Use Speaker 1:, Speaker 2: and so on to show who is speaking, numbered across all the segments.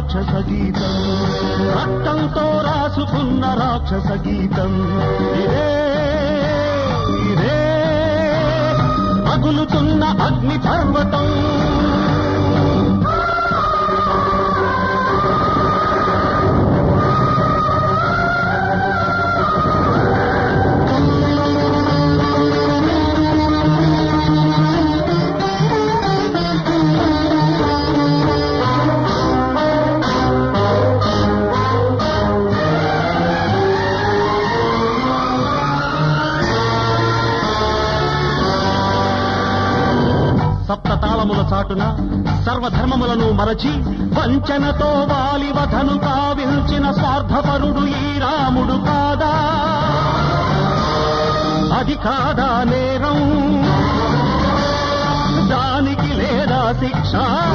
Speaker 1: రాక్షస గీతం రక్తంతో రాసుకున్న రాక్షస గీతం ఇదే ఇదే పగులుతున్న అగ్ని పర్వతం సప్తతాళముల చాటున సర్వధర్మములను మరచి వంచనతో వాలివధను కావిల్చిన స్వార్థపరుడు ఈ రాముడు కాదా అది కాదా నేరం దానికి లేదా శిక్ష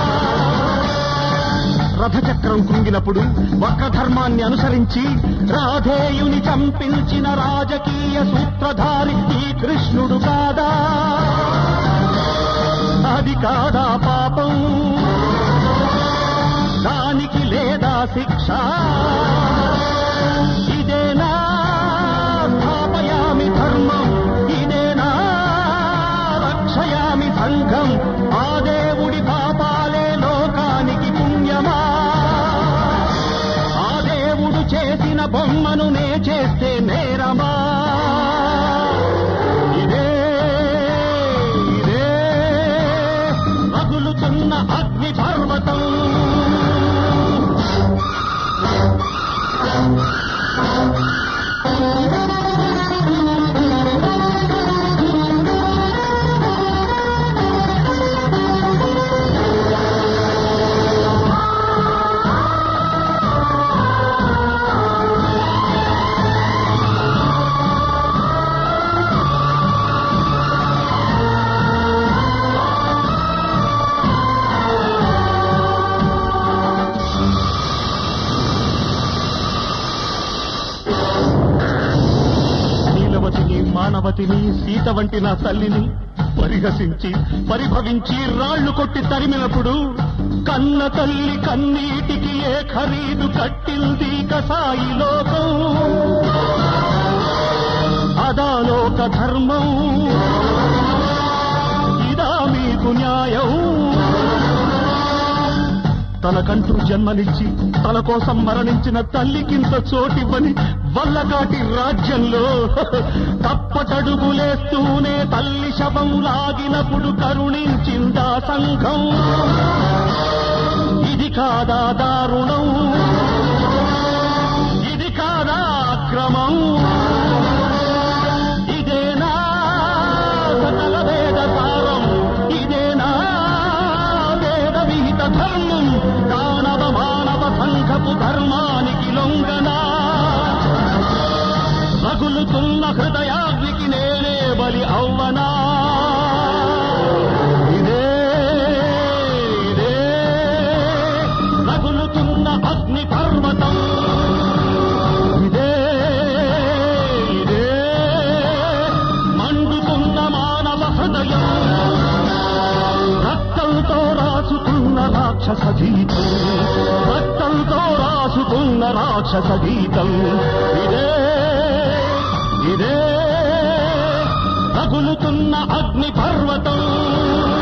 Speaker 1: రథచక్రం కృంగినప్పుడు వక్రధర్మాన్ని అనుసరించి రాధేయుని చంపించిన రాజకీయ సూత్రధారి ఈ కృష్ణుడు కాదా అది కాదా పాపం దానికి లేదా శిక్ష ఇదేనా స్థాపయామి ధర్మం ఇదేనా రక్షయామి సంఘం ఆ దేవుడి పాపాలే లోకానికి పుణ్యమా ఆ దేవుడు చేసిన బొమ్మను నే చేస్తే నేరమా ఇదే ఇదే రగులుతున్న అగ్ని పర్వతం నీలవతిని మానవతిని సీత వంటి నా తల్లిని పరిహసించి పరిభవించి రాళ్లు కొట్టి తరిమినప్పుడు కన్న తల్లి కన్నీటికి ఏ ఖరీదు కట్టింది కసాయి లోకం అదాలోక ధర్మం ఇదా మీకు న్యాయం తనకంటూ జన్మనిచ్చి తన కోసం మరణించిన తల్లికింత చోటివ్వని వల్లకాటి రాజ్యంలో తప్పటడుగులేస్తూనే తల్లి శవం లాగినప్పుడు కరుణించిందా సంఘం ఇది కాదా దారుణం ఇది కాదా అక్రమం ఇదేనా సకల వేద సారం ఇదేనా వేద విహిత ధర్మం దానవ మానవ సంఘపు ధర్మానికి లొంగనా రగులుతున్న హృదయాగ్నికి నేనే బలి అవ్వనా ఇదే ఇదే రగులుతున్న అగ్ని పర్వతం ఇదే ఇదే మండుతున్న మానవ హృదయం రక్తంతో రాసుకున్న రాక్షస గీతం రక్తంతో రాసుకున్న రాక్షస గీతం ఇదే ఇదే రగులుతున్న అగ్ని పర్వతం